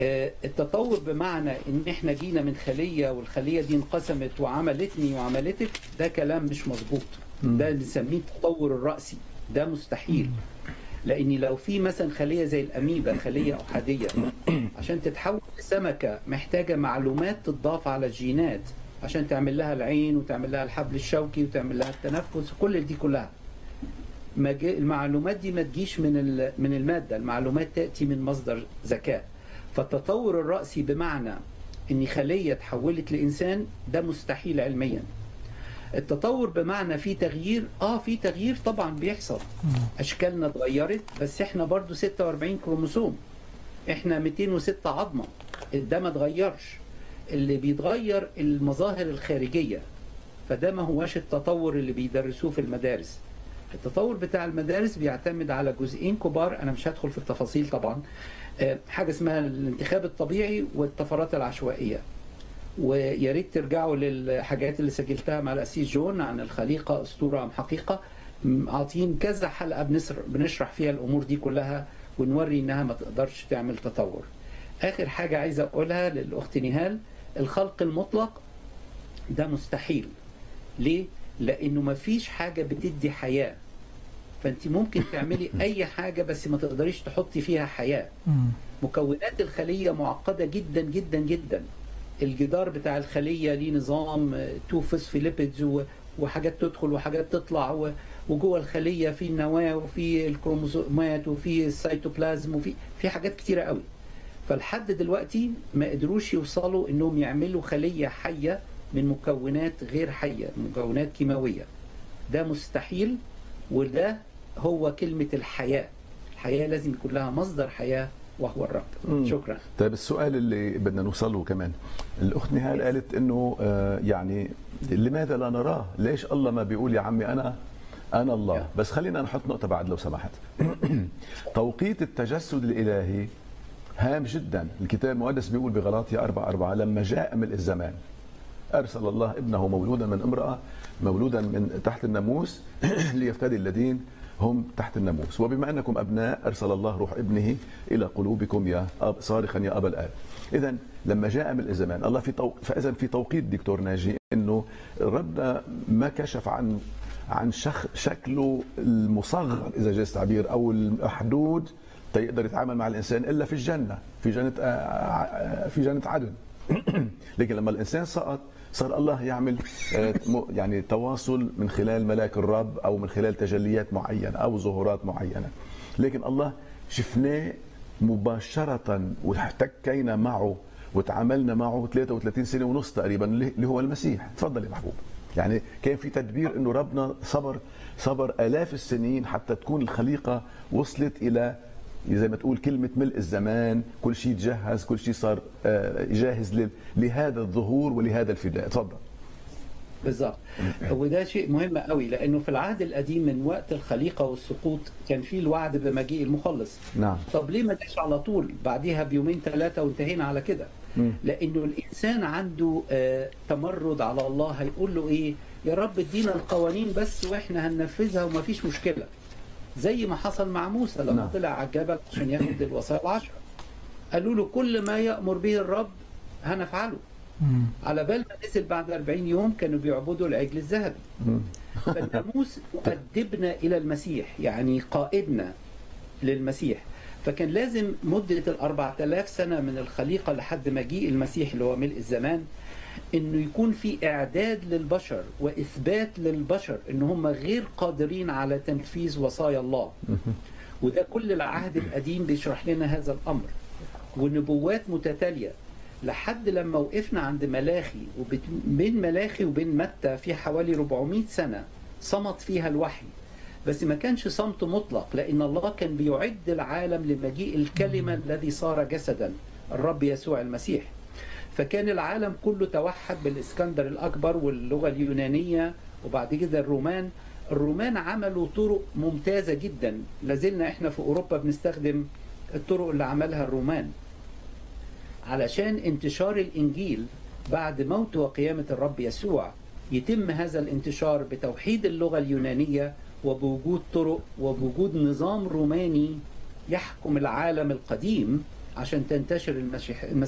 التطور بمعنى ان احنا جينا من خليه والخليه دي انقسمت وعملتني وعملتك ده كلام مش مظبوط ده بنسميه التطور الراسي ده مستحيل لاني لو في مثلا خليه زي الاميبا خليه احاديه عشان تتحول لسمكه محتاجه معلومات تضاف على الجينات عشان تعمل لها العين وتعمل لها الحبل الشوكي وتعمل لها التنفس وكل دي كلها المعلومات دي ما تجيش من من الماده المعلومات تاتي من مصدر ذكاء فالتطور الرأسي بمعنى ان خلية تحولت لإنسان ده مستحيل علميا التطور بمعنى في تغيير اه في تغيير طبعا بيحصل اشكالنا اتغيرت بس احنا برضو 46 كروموسوم احنا 206 عظمة ده ما اتغيرش اللي بيتغير المظاهر الخارجية فده ما هواش التطور اللي بيدرسوه في المدارس التطور بتاع المدارس بيعتمد على جزئين كبار انا مش هدخل في التفاصيل طبعا حاجه اسمها الانتخاب الطبيعي والطفرات العشوائيه ويا ريت ترجعوا للحاجات اللي سجلتها مع الاسيس جون عن الخليقه اسطوره ام حقيقه عاطين كذا حلقه بنشرح فيها الامور دي كلها ونوري انها ما تقدرش تعمل تطور اخر حاجه عايز اقولها للاخت نهال الخلق المطلق ده مستحيل ليه لانه ما فيش حاجه بتدي حياه فانت ممكن تعملي اي حاجه بس ما تقدريش تحطي فيها حياه مكونات الخليه معقده جدا جدا جدا الجدار بتاع الخليه ليه نظام تو فوسفوليبيدز وحاجات تدخل وحاجات تطلع وجوه الخليه في النواه وفي الكروموسومات وفي السيتوبلازم وفي في حاجات كتيره قوي فلحد دلوقتي ما قدروش يوصلوا انهم يعملوا خليه حيه من مكونات غير حيه مكونات كيماويه ده مستحيل وده هو كلمة الحياة الحياة لازم يكون لها مصدر حياة وهو الرب مم. شكرا طيب السؤال اللي بدنا نوصله كمان الأخت نهال قالت أنه آه يعني لماذا لا نراه ليش الله ما بيقول يا عمي أنا أنا الله بس خلينا نحط نقطة بعد لو سمحت توقيت التجسد الإلهي هام جدا الكتاب المقدس بيقول بغلاطيا 4 4 لما جاء ملء الزمان أرسل الله ابنه مولودا من امرأة مولودا من تحت الناموس ليفتدي الذين هم تحت الناموس وبما أنكم أبناء أرسل الله روح ابنه إلى قلوبكم يا أب صارخا يا أبا الآب إذا لما جاء ملء الزمان الله في طو... فإذا في توقيت دكتور ناجي إنه ربنا ما كشف عن عن شخ... شكله المصغر إذا جاز التعبير أو المحدود تقدر يتعامل مع الإنسان إلا في الجنة في جنة في جنة عدن لكن لما الإنسان سقط صار الله يعمل يعني تواصل من خلال ملاك الرب او من خلال تجليات معينه او ظهورات معينه لكن الله شفناه مباشره واحتكينا معه وتعاملنا معه 33 سنه ونص تقريبا اللي هو المسيح تفضل يا محبوب يعني كان في تدبير انه ربنا صبر صبر الاف السنين حتى تكون الخليقه وصلت الى زي ما تقول كلمة ملء الزمان كل شيء تجهز كل شيء صار جاهز لهذا الظهور ولهذا الفداء تفضل بالظبط وده شيء مهم قوي لانه في العهد القديم من وقت الخليقه والسقوط كان في الوعد بمجيء المخلص نعم طب ليه ما جاش على طول بعديها بيومين ثلاثه وانتهينا على كده لانه الانسان عنده آه تمرد على الله هيقول له ايه يا رب ادينا القوانين بس واحنا هننفذها وما فيش مشكله زي ما حصل مع موسى لما نعم. طلع على الجبل عشان ياخد الوصايا العشرة قالوا له كل ما يأمر به الرب هنفعله مم. على بال ما نزل بعد 40 يوم كانوا بيعبدوا العجل الذهبي فالناموس مؤدبنا إلى المسيح يعني قائدنا للمسيح فكان لازم مدة ال 4000 سنة من الخليقة لحد مجيء المسيح اللي هو ملء الزمان انه يكون في اعداد للبشر واثبات للبشر ان هم غير قادرين على تنفيذ وصايا الله وده كل العهد القديم بيشرح لنا هذا الامر والنبوات متتاليه لحد لما وقفنا عند ملاخي وبين ملاخي وبين متى في حوالي 400 سنه صمت فيها الوحي بس ما كانش صمت مطلق لان الله كان بيعد العالم لمجيء الكلمه الذي صار جسدا الرب يسوع المسيح فكان العالم كله توحد بالاسكندر الاكبر واللغه اليونانيه وبعد كده الرومان الرومان عملوا طرق ممتازه جدا لازلنا احنا في اوروبا بنستخدم الطرق اللي عملها الرومان علشان انتشار الانجيل بعد موت وقيامه الرب يسوع يتم هذا الانتشار بتوحيد اللغه اليونانيه وبوجود طرق وبوجود نظام روماني يحكم العالم القديم عشان تنتشر المسيح